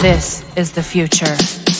This is the future.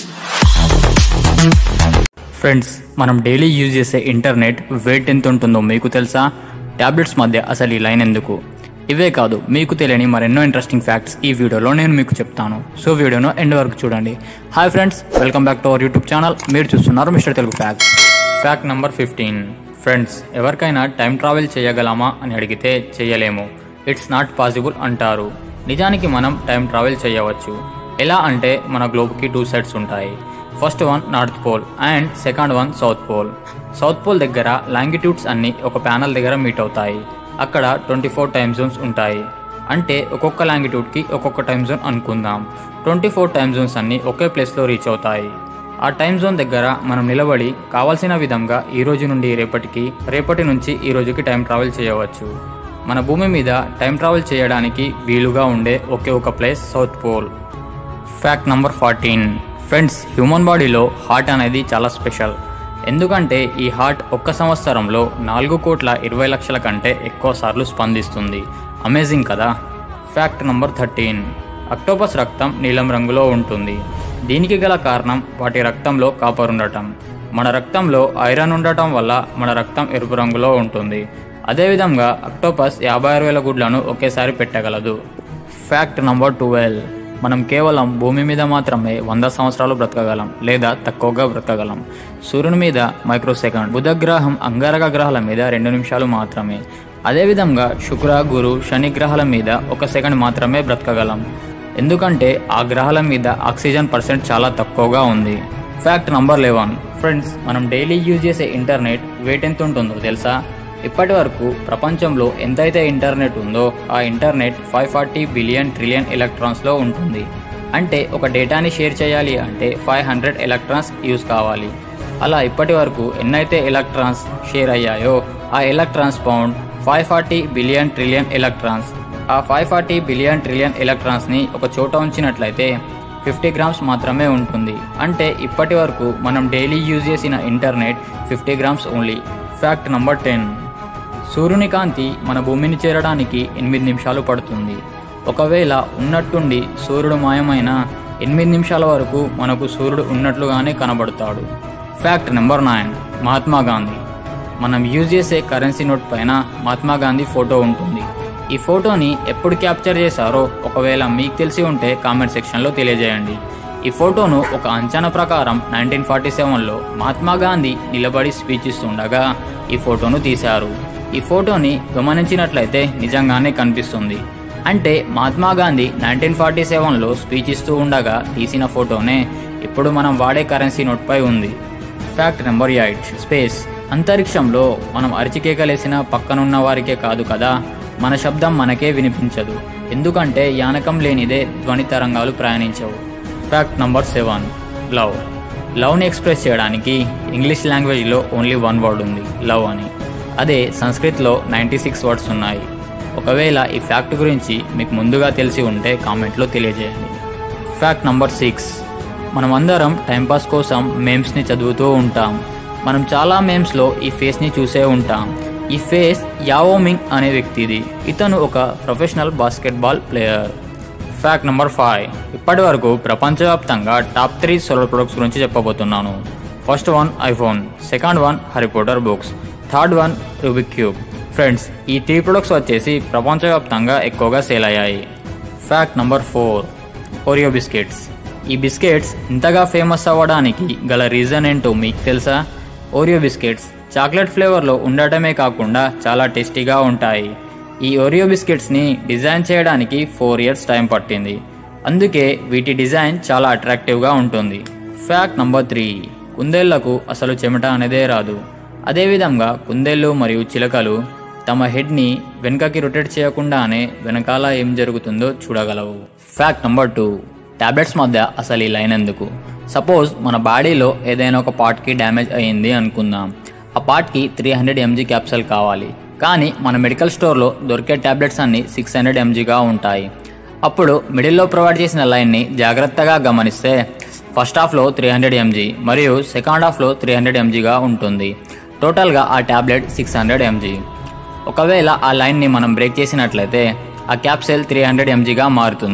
Friends మనం daily use చేసే internet weight ఎంత ఉంటుందో మీకు తెలుసా ట్యాబ్లెట్స్ మధ్య అసలు ఈ లైన్ ఎందుకు ఇవే కాదు మీకు తెలియని మరెన్నో ఇంట్రెస్టింగ్ ఫ్యాక్ట్స్ ఈ వీడియోలో నేను మీకు చెప్తాను సో వీడియోను ఎండ్ వరకు చూడండి hi friends welcome back to our YouTube channel మీరు చూస్తున్నారు mister Telugu facts fact number fifteen friends ఎవరికైనా టైం ట్రావెల్ చేయగలమా అని అడిగితే చేయలేము ఇట్స్ నాట్ పాసిబుల్ అంటారు నిజానికి మనం టైం ట్రావెల్ చేయవచ్చు ఎలా అంటే మన గ్లోబ్కి టూ సైడ్స్ ఉంటాయి first one north pole and second one south pole south pole దగ్గర లాంగిట్యూడ్స్ అన్ని ఒక ప్యానల్ దగ్గర మీట్ అవుతాయి అక్కడ ట్వంటీ ఫోర్ టైమ్ జోన్స్ ఉంటాయి అంటే ఒక్కొక్క లాంగిట్యూడ్కి ఒక్కొక్క టైం జోన్ అనుకుందాం ట్వంటీ ఫోర్ టైమ్ జోన్స్ అన్ని ఒకే ప్లేస్లో రీచ్ అవుతాయి ఆ టైం జోన్ దగ్గర మనం నిలబడి కావాల్సిన విధంగా ఈ రోజు నుండి రేపటికి రేపటి నుంచి ఈ రోజుకి టైం ట్రావెల్ చేయవచ్చు మన భూమి మీద టైం ట్రావెల్ చేయడానికి వీలుగా ఉండే ఒకే ఒక place south pole fact number fourteen friends human బాడీలో హార్ట్ అనేది చాలా స్పెషల్ ఎందుకంటే ఈ హార్ట్ ఒక్క సంవత్సరంలో నాలుగు కోట్ల ఇరవై లక్షల కంటే ఎక్కువ సార్లు స్పందిస్తుంది అమేజింగ్ కదా ఫ్యాక్ట్ నంబర్ థర్టీన్ అక్టోపస్ రక్తం నీలం రంగులో ఉంటుంది దీనికి గల కారణం వాటి రక్తంలో కాపర్ ఉండటం మన రక్తంలో ఐరన్ ఉండటం వల్ల మన రక్తం ఎరుపు రంగులో ఉంటుంది అదేవిధంగా అక్టోపస్ యాభై ఆరు వేల గుడ్లను ఒకేసారి పెట్టగలదు ఫ్యాక్ట్ నంబర్ ట్వెల్వ్ మనం కేవలం భూమి మీద మాత్రమే వంద సంవత్సరాలు బ్రతకగలం లేదా తక్కువగా బ్రతకగలం సూర్యుని మీద మైక్రో సెకండ్ బుధ గ్రహం అంగారక గ్రహాల మీద రెండు నిమిషాలు మాత్రమే అదేవిధంగా శుక్ర గురు శని గ్రహాల మీద ఒక సెకండ్ మాత్రమే బ్రతకగలం ఎందుకంటే ఆ గ్రహాల మీద ఆక్సిజన్ పర్సెంట్ చాలా తక్కువగా ఉంది ఫ్యాక్ట్ నంబర్ లెవెన్ ఫ్రెండ్స్ మనం డైలీ యూజ్ చేసే ఇంటర్నెట్ వెయిట్ ఎంత ఉంటుందో తెలుసా ఇప్పటి వరకు ప్రపంచంలో ఎంతైతే ఇంటర్నెట్ ఉందో ఆ internet five forty billion trillion ఎలక్ట్రాన్స్లో ఉంటుంది అంటే ఒక డేటాని షేర్ చేయాలి అంటే ఫైవ్ హండ్రెడ్ ఎలక్ట్రాన్స్ యూజ్ కావాలి అలా ఇప్పటి వరకు ఎన్నైతే ఎలక్ట్రాన్స్ షేర్ అయ్యాయో ఆ electrons pound five forty billion trillion electrons ఆ ఫైవ్ ఫార్టీ బిలియన్ ట్రిలియన్ ఎలక్ట్రాన్స్ని ఒక చోట ఉంచినట్లయితే ఫిఫ్టీ గ్రామ్స్ మాత్రమే ఉంటుంది అంటే ఇప్పటి వరకు మనం డైలీ యూజ్ చేసిన internet fifty grams only fact number ten సూర్యుని కాంతి మన భూమిని చేరడానికి ఎనిమిది నిమిషాలు పడుతుంది ఒకవేళ ఉన్నట్టుండి సూర్యుడు మాయమైన ఎనిమిది నిమిషాల వరకు మనకు సూర్యుడు ఉన్నట్లుగానే కనబడతాడు fact number nine Mahatma Gandhi మనం యూజ్ చేసే కరెన్సీ నోట్ పైన మహాత్మా గాంధీ ఫోటో ఉంటుంది ఈ ఫోటోని ఎప్పుడు క్యాప్చర్ చేశారో ఒకవేళ మీకు తెలిసి ఉంటే కామెంట్ సెక్షన్లో తెలియజేయండి ఈ ఫోటోను ఒక అంచనా ప్రకారం నైన్టీన్ ఫార్టీ సెవెన్లో మహాత్మా గాంధీ నిలబడి స్పీచ్ ఇస్తుండగా ఈ ఫోటోను తీశారు ఈ ఫోటోని గమనించినట్లయితే నిజంగానే కనిపిస్తుంది అంటే మహాత్మా గాంధీ నైన్టీన్ ఫార్టీ సెవెన్లో స్పీచ్ ఇస్తూ ఉండగా తీసిన ఫోటోనే ఇప్పుడు మనం వాడే కరెన్సీ నోట్పై ఉంది ఫ్యాక్ట్ నెంబర్ ఎయిట్ స్పేస్ అంతరిక్షంలో మనం అరిచికేకలేసిన పక్కనున్న వారికే కాదు కదా మన శబ్దం మనకే వినిపించదు ఎందుకంటే యానకం లేనిదే ధ్వని తరంగాలు ప్రయాణించవు ఫ్యాక్ట్ నంబర్ సెవెన్ లవ్ లవ్ని ఎక్స్ప్రెస్ చేయడానికి ఇంగ్లీష్ లాంగ్వేజ్లో ఓన్లీ వన్ వర్డ్ ఉంది లవ్ అని అదే సంస్కృత్లో నైంటీ సిక్స్ వర్డ్స్ ఉన్నాయి ఒకవేళ ఈ ఫ్యాక్ట్ గురించి మీకు ముందుగా తెలిసి ఉంటే కామెంట్లో తెలియజేయండి ఫ్యాక్ట్ నంబర్ సిక్స్ మనం అందరం టైంపాస్ కోసం మేమ్స్ని చదువుతూ ఉంటాం మనం చాలా మేమ్స్లో ఈ ఫేస్ని చూసే ఉంటాం ఈ ఫేస్ యావోమింగ్ అనే వ్యక్తిది ఇతను ఒక professional basketball player fact number five ఇప్పటి వరకు ప్రపంచవ్యాప్తంగా టాప్ త్రీ సోలార్ ప్రొడక్ట్స్ గురించి చెప్పబోతున్నాను first one iPhone second one Harry Potter books third one Rubik cube friends ఈ త్రీ ప్రొడక్ట్స్ వచ్చేసి ప్రపంచవ్యాప్తంగా ఎక్కువగా సేల్ అయ్యాయి fact number four Oreo biscuits ఈ బిస్కెట్స్ ఇంతగా ఫేమస్ అవ్వడానికి గల రీజన్ ఏంటో మీకు తెలుసా ఓరియో బిస్కెట్స్ చాక్లెట్ ఫ్లేవర్లో ఉండటమే కాకుండా చాలా టేస్టీగా ఉంటాయి ఈ ఓరియో బిస్కెట్స్ని డిజైన్ చేయడానికి ఫోర్ ఇయర్స్ టైం పట్టింది అందుకే వీటి డిజైన్ చాలా అట్రాక్టివ్గా ఉంటుంది ఫ్యాక్ట్ నంబర్ త్రీ కుందేళ్లకు అసలు చెమట అనేదే రాదు అదేవిధంగా కుందేళ్ళు మరియు చిలకలు తమ హెడ్ని వెనుకకి రొటేట్ చేయకుండానే వెనకాల ఏం జరుగుతుందో చూడగలవు ఫ్యాక్ట్ నంబర్ టూ టాబ్లెట్స్ మధ్య అసలు ఈ లైన్ ఎందుకు సపోజ్ మన బాడీలో ఏదైనా ఒక పార్ట్కి డ్యామేజ్ అయ్యింది అనుకుందాం ఆ పార్ట్కి త్రీ హండ్రెడ్ ఎంజీ క్యాప్సూల్ కావాలి కానీ మన మెడికల్ స్టోర్లో దొరికే టాబ్లెట్స్ అన్ని సిక్స్ హండ్రెడ్ ఎంజీగా ఉంటాయి అప్పుడు మిడిల్లో ప్రొవైడ్ చేసిన లైన్ని జాగ్రత్తగా గమనిస్తే ఫస్ట్ హాఫ్లో త్రీ హండ్రెడ్ ఎంజీ మరియు సెకండ్ హాఫ్లో త్రీ హండ్రెడ్ ఎంజీగా ఉంటుంది టోటల్గా ఆ టాబ్లెట్ సిక్స్ హండ్రెడ్ ఎంజీ ఒకవేళ ఆ లైన్ని మనం బ్రేక్ చేసినట్లయితే ఆ క్యాప్సెల్ త్రీ హండ్రెడ్ ఎంజీగా మారుతుంది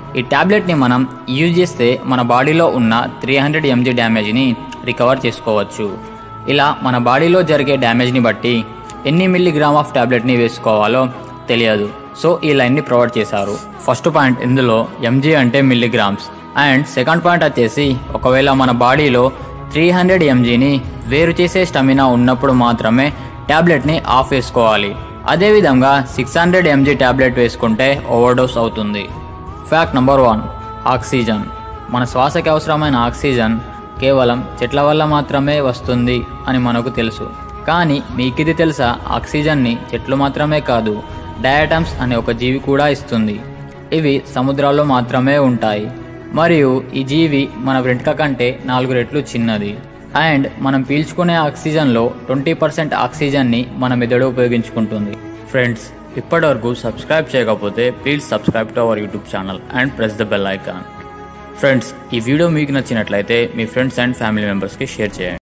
ఈ టాబ్లెట్ని మనం యూజ్ చేస్తే మన బాడీలో ఉన్న త్రీ హండ్రెడ్ ఎంజీ డ్యామేజ్ని రికవర్ చేసుకోవచ్చు ఇలా మన బాడీలో జరిగే డ్యామేజ్ని బట్టి ఎన్ని మిల్లీగ్రామ్ ఆఫ్ టాబ్లెట్ని వేసుకోవాలో తెలియదు సో ఈ లైన్ని ప్రొవైడ్ చేశారు ఫస్ట్ పాయింట్ ఇందులో ఎంజీ అంటే మిల్లీగ్రామ్స్ అండ్ సెకండ్ పాయింట్ వచ్చేసి ఒకవేళ మన బాడీలో త్రీ హండ్రెడ్ ఎంజీని వేరు చేసే స్టమినా ఉన్నప్పుడు మాత్రమే ట్యాబ్లెట్ని ఆఫ్ వేసుకోవాలి అదేవిధంగా సిక్స్ హండ్రెడ్ ఎంజీ ట్యాబ్లెట్ వేసుకుంటే ఓవర్డోస్ అవుతుంది ఫ్యాక్ట్ నంబర్ వన్ ఆక్సిజన్ మన శ్వాసకి అవసరమైన ఆక్సిజన్ కేవలం చెట్ల వల్ల మాత్రమే వస్తుంది అని మనకు తెలుసు కానీ మీకు ఇది తెలుసా ఆక్సిజన్ని చెట్లు మాత్రమే కాదు డయాటమ్స్ అనే ఒక జీవి కూడా ఇస్తుంది ఇవి సముద్రాల్లో మాత్రమే ఉంటాయి మరియు ఈ జీవి మన వెంట్రుక కంటే నాలుగు రెట్లు చిన్నది అండ్ మనం పీల్చుకునే ఆక్సిజన్లో ట్వంటీ పర్సెంట్ ఆక్సిజన్ని మన మెదడు ఉపయోగించుకుంటుంది ఫ్రెండ్స్ ఇప్పటివరకు సబ్స్క్రైబ్ చేయకపోతే please subscribe to our YouTube channel and press the bell icon friends ఈ వీడియో మీకు నచ్చినట్లయితే మీ ఫ్రెండ్స్ అండ్ ఫ్యామిలీ మెంబర్స్కి షేర్ చేయండి